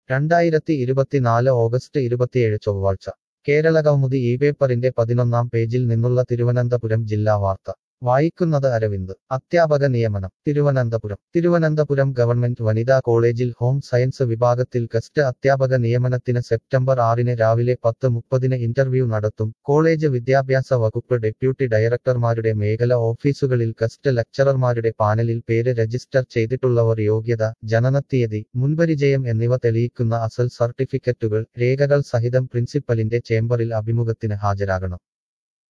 രണ്ടായിരത്തി ഇരുപത്തിനാല് ഓഗസ്റ്റ് ഇരുപത്തിയേഴ് ചൊവ്വാഴ്ച കേരളകൗമുദി ഈ പേപ്പറിന്റെ പതിനൊന്നാം പേജിൽ നിന്നുള്ള തിരുവനന്തപുരം ജില്ലാ വാർത്ത വായിക്കുന്നത് അരവിന്ദ് അധ്യാപക നിയമനം തിരുവനന്തപുരം തിരുവനന്തപുരം ഗവൺമെന്റ് വനിതാ കോളേജിൽ ഹോം സയൻസ് വിഭാഗത്തിൽ ഗസ്റ്റ് അധ്യാപക നിയമനത്തിന് സെപ്റ്റംബർ ആറിന് രാവിലെ പത്ത് മുപ്പതിന് ഇന്റർവ്യൂ നടത്തും കോളേജ് വിദ്യാഭ്യാസ വകുപ്പ് ഡെപ്യൂട്ടി ഡയറക്ടർമാരുടെ മേഖല ഓഫീസുകളിൽ ഗസ്റ്റ് ലെക്ചറർമാരുടെ പാനലിൽ പേര് രജിസ്റ്റർ ചെയ്തിട്ടുള്ളവർ യോഗ്യത ജനനത്തീയതി മുൻപരിചയം എന്നിവ തെളിയിക്കുന്ന അസൽ സർട്ടിഫിക്കറ്റുകൾ രേഖകൾ സഹിതം പ്രിൻസിപ്പലിന്റെ ചേംബറിൽ അഭിമുഖത്തിന് ഹാജരാകണം